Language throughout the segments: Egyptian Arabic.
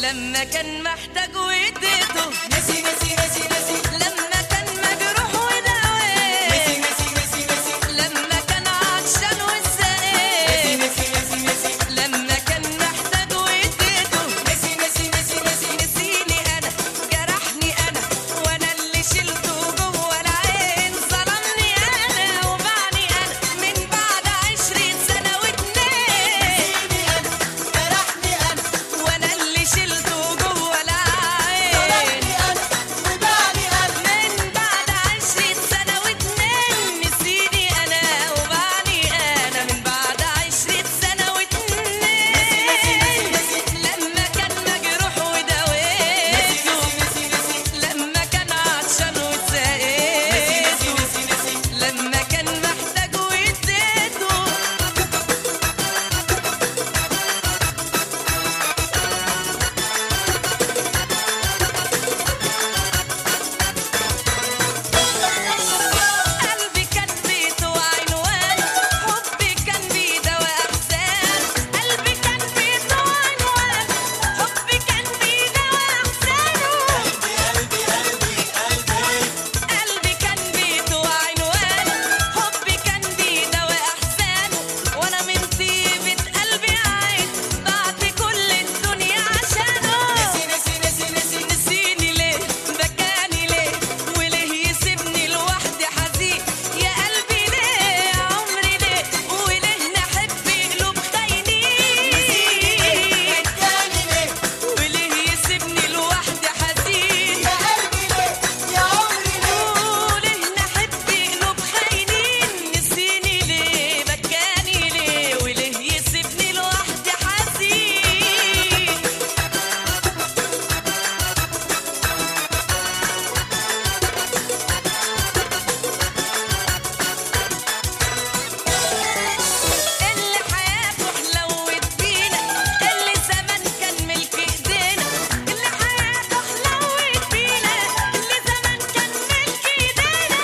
لما كان محتاج واديته نسي نسي نسي نسي لما كان مجروح وداويه نسي نسي نسي نسي لما كان عطشان نسي وسقيه نسي نسي نسي لما كان محتاج واديته نسي نسي نسي نسي نسيني انا جرحني انا وانا اللي شلته جوه العين ظلمني انا وبعني انا من بعد عشرين سنه واتنين نسيني انا جرحني انا وانا اللي شلته جوه العين ظلمني انا وبعني انا من بعد عشرين سنة واتنين نسيني أنا وبعني أنا من بعد عشرين سنة واتنين لما كان مجروح وداويته نسي نسي لما كان عطشان نسي وسقيته نسي نسي لما كان محتاج واديته قلبي كان بيته وعنوان حبي كان بيداوي أحزان قلبي كان بيته وعنوان حبي كان بيداوي أحزانه قلبي قلبي قلبي قلبي كان بيته وعنوان حبي كان بيداوي أحزانه وأنا من طيبة قلبي عايز بعت كل الدنيا عشانه نسي نسي نسي نسي نسيني ليه بكاني ليه وليه يسيبني لوحدي حزين يا قلبي ليه يا عمري ليه وليه نحب قلوب خاينين رجعني ليه وليه يسيبني لوحدي حزين يا قلبي ليه يا عمري ليه وليه نحب قلوب خاينين نسيني ليه بكاني ليه وليه يسيبني لوحدي حزين اللي حياته حلوت بينا اللي زمان كان ملك ايدينا اللي حياته حلوت بينا اللي زمان كان ملك ايدينا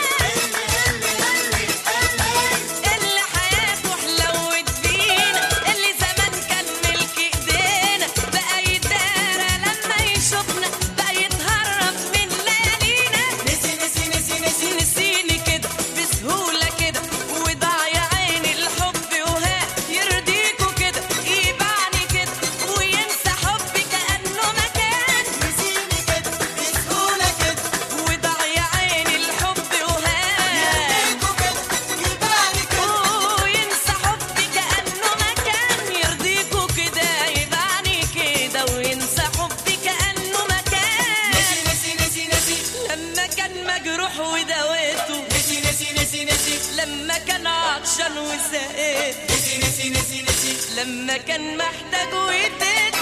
اللي حياته حلوت بينا اللي زمان كان ملك ايدينا بقى يدارى لما يشوفنا بقى يتهرب من ليالينا نسي نسي نسي نسي نسيني كده بسهولة كده وضاع يا عيني الحب وها يرضيكوا كده يبعني كده وينسى حبي كأنه ما كان نسيني كده بسهولة كده وضاع يا عيني الحب وها يرضيكوا كده يبعني كده وينسى حبي كأنه ما كان يرضيكوا كده يبعني كده وينسى حبي كأنه ما كان نسي نسي نسي نسي لما كان مجروح وداويته نسي نسي نسي نسي لما كان عطشان وسقيت نسي نسي نسي نسي لما كان محتاج واديته